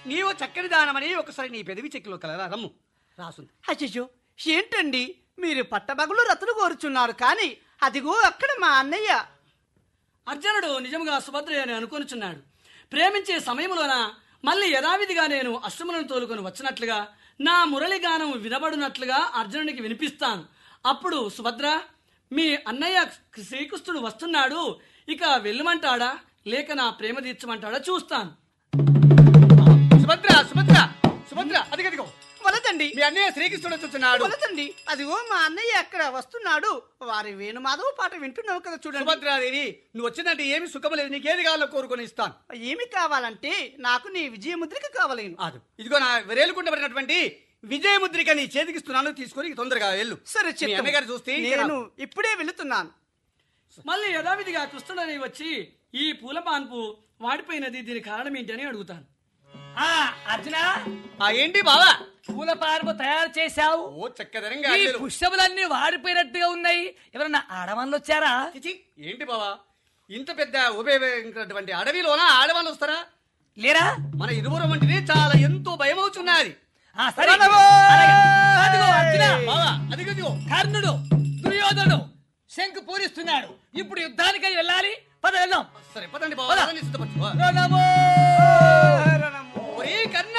నీవు చక్కని దానమని ఒకసారి నీ పెదవి చెక్కులో కలరా రమ్ము రాసుంది అయ్యో ఏంటండి మీరు పట్టబగులు రతులు కోరుచున్నారు కానీ అదిగో అక్కడ మా అన్నయ్య అర్జునుడు నిజంగా సుభద్ర అని అనుకొనుచున్నాడు ప్రేమించే సమయంలోన మళ్ళీ యథావిధిగా నేను అశ్వములను తోలుకొని వచ్చినట్లుగా నా మురళి గానం వినబడినట్లుగా అర్జునుడికి వినిపిస్తాను అప్పుడు సుభద్ర మీ అన్నయ్య శ్రీకృష్ణుడు వస్తున్నాడు ఇక వెళ్ళమంటాడా లేక నా ప్రేమ తీర్చమంటాడా చూస్తాను సుభద్ర సుభద్ర సుభద్ర అది కదిగో వలదండి మీ అన్నయ్య శ్రీకృష్ణుడు వచ్చున్నాడు వలదండి అదిగో మా అన్నయ్య అక్కడ వస్తున్నాడు వారి వేణుమాధవ పాట వింటున్నావు కదా చూడండి సుభద్రాదేవి నువ్వు వచ్చిందంటే ఏమి సుఖం లేదు నీకేది కావాలో కోరుకొని ఇస్తాను ఏమి కావాలంటే నాకు నీ విజయముద్రిక కావాలేను ఆదు ఇదిగో నా వేలుకుంటబడినటువంటి విజయముద్రిక నీ చేతికిస్తున్నాను తీసుకొని తొందరగా వెళ్ళు సరే మీ చిత్తం. అన్నగారు చూస్తే ఇంకా నేను ఇప్పుడే వెళుతున్నాను మళ్ళీ యథావిధిగా కృష్ణుడని వచ్చి ఈ పూల పాన్పు వాడిపోయినది దీని కారణం ఏంటి అని అడుగుతాను ఆ అర్జున ఆ ఏంటి బావా పూల పార్పు తయారు చేశావు ఓ చక్కదనంగా ఈ అల్లెలు. పుష్పములన్నీ వాడిపోయినట్టుగా ఉన్నాయి ఎవరన్నా ఆడవాళ్ళు వచ్చారా చిచి, ఏంటి బావా ఇంత పెద్ద ఉపయోగించినటువంటి అడవిలోన ఆడవాళ్ళు వస్తారా లేరా మన ఇరువురం వంటిది చాలా ఎంతో భయం అవుతున్నది ఆ, సరే రణవో! అలాగే. అదిగో అర్జున బావా అది కదిగో కర్ణుడు దుర్యోధనుడు శంకు పూరిస్తున్నాడు ఇప్పుడు యుద్ధానికి వెళ్ళాలి పద వెళ్దాం సరే పదండి బావా పద. పదండి, సిద్ధపరచు. రణమో! ఒరే కర్ణ